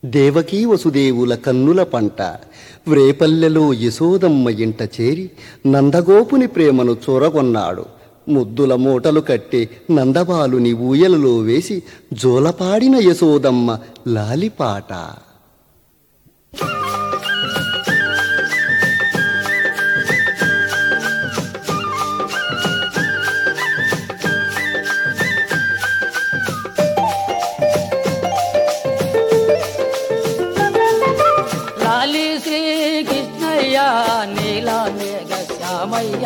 దేవకీ వసుదేవుల కన్నుల పంట వ్రేపల్లెలో యశోదమ్మ ఇంట చేరి నందగోపుని ప్రేమను చొరగొన్నాడు ముద్దుల మూటలు కట్టి నందబాలుని ఊయలలో వేసి జోలపాడిన యశోదమ్మ లాలిపాట లాలి శ్రీకృష్ణయ్య నీల మేఘ శ్యామయ్య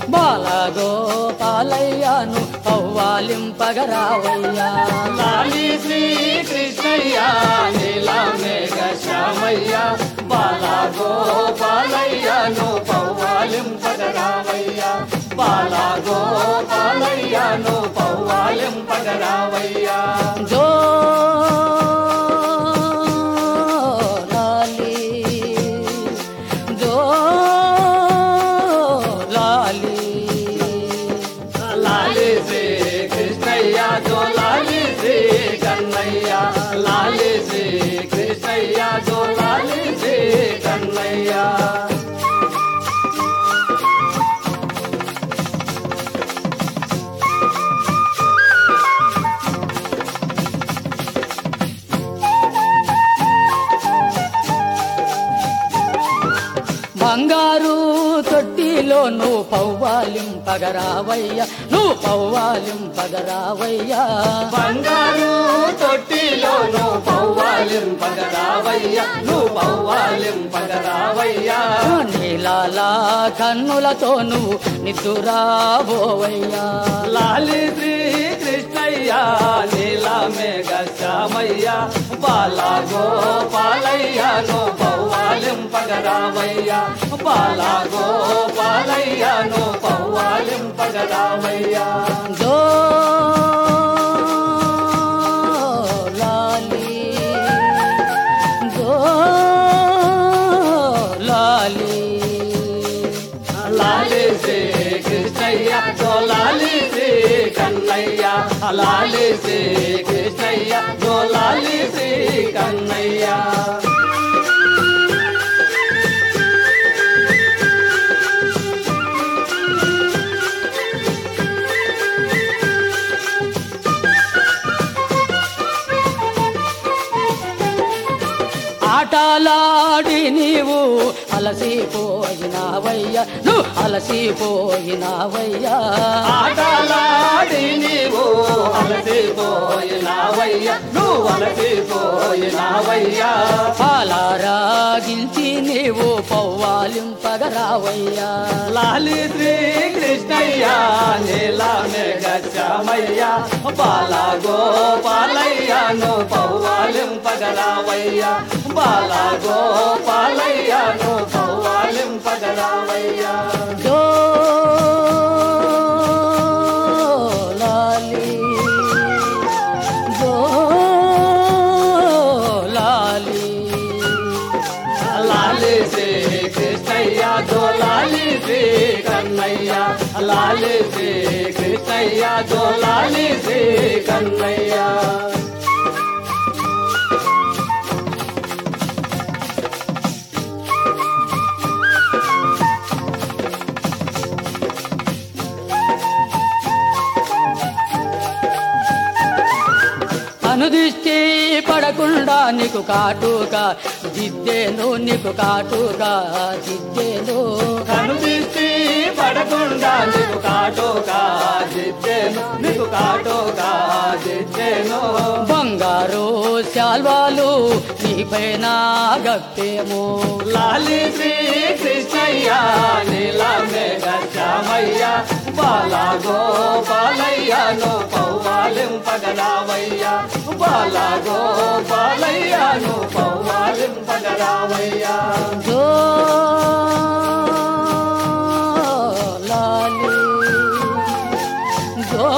బాలగోపాలయ్యను పవ్వాలింపగరావయ్య లాలి శ్రీకృష్ణయ్య నీల మేఘ శ్యామయ్య బాల గోపాలయ్యను పౌవాలింపగరావయ్య బాల గోపాలయ్యను పౌవాలింపగరావయ్య జో లాలి జో లాలి లాలి శ్రీకృష్ణయ్య జో లాలి శ్రీ కన్నయ్య లాలి శ్రీకృష్ణయ్య జో లాలి శ్రీ కన్నయ్య బంగారు తొట్టిలో నువ్వు పవ్వాలింపగరావయ్య నువ్వు పవ్వాలింపగరావయ్యా బంగారు తొట్టిలో నువ్వు పౌవాలింపగరావయ్యా నువ్వు పౌవాలింపగరావయ్యా నీలాలా కన్నులతో నువ్వు నిద్దురాబోవయ్యా లాలి శ్రీ కృష్ణయ్య నీల మేఘ శ్యామయ్య బాల గోపాలయ్య నో పౌవాలింపగరావయ్యా బాల గోపాలయ్య నో పౌవాలింపగరావయ్యా జో లాలి జో లాలి లాలి శ్రీ కృష్ణయ్య జో లాలి శ్రీ కన్నయ్య లాలి శ్రీ కృష్ణయ్య జో లాలి శ్రీ కన్నయ్య ఆటలాడి నీవు అలసిపోయినావయ్యా నువ్వు అలసిపోయినావయ్యా ఆటలాడి నీవు అలసిపోయినావయ్యా నువ్వు అలసిపోయినావయ్యా పాలారాగించి నీవు పవ్వాలింపగరావయ్యా లాలి శ్రీ కృష్ణయ్య నీల మేఘ శ్యామయ్య బాల గోపాలయ్య ను పౌవాలింపగరావయ్యా బాల గోపాలయ్య ను పౌవాలింపగరావయ్యా జో లాలి జో లాలి లాలి శ్రీ కృష్ణయ్య జో లాలి శ్రీ కన్నయ్య లాలి శ్రీ కృష్ణయ్య జో లాలి శ్రీ కన్నయ్య అనుదిష్టి పడకుండా నీకు కాటుగా దిద్దేను నీకు కాటుగా దిద్దేను కనుదిష్టి పడకుండా నీకు కాటోగా జిత్తేను నీకు కాటోగా జిత్తేను బంగారు శాల్వాలు నీపైన గప్పేము లాలి శ్రీ కృష్ణయ్య నీల మేఘ శ్యామయ్య బాల గోపాలయ్య నో పౌవాలింపగరావయ్య బాల గోపాలయ్య నో పౌవాలింపగరావయ్య జో లాలి జో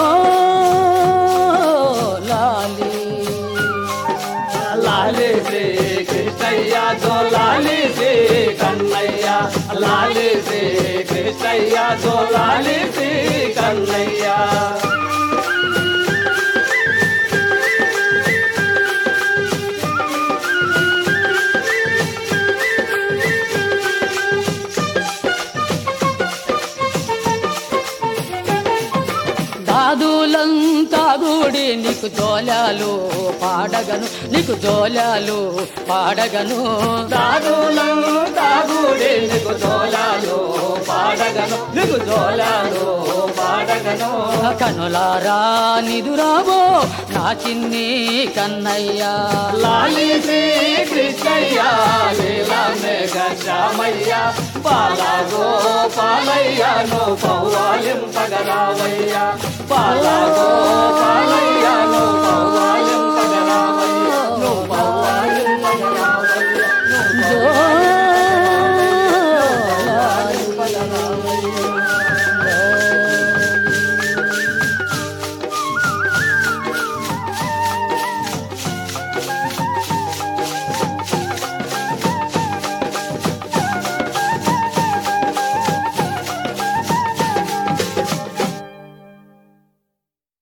లాలి లాలి శ్రీ కృష్ణయ్య జో లాలి శ్రీ కన్నయ్య లాలి శ్రీ కృష్ణయ్య జో లాలి శ్రీ కన్నయ్య దాగుడి నీకు జోలాలు పాడగను నీకు జోలాలు పాడగను దాగులను దాగుడి నీకు జోలాలు పాడగను నీకు జోలాలు పాడగను కనులారా నిదురావో నా చిన్ని కన్నయ్యా లాలి శ్రీ కృష్ణయ్య లీలా మేఘ శ్యామయ్య పాలగో పాలయ్య నో పౌవాలింపగరావయ్య పాలగో పాలయ్య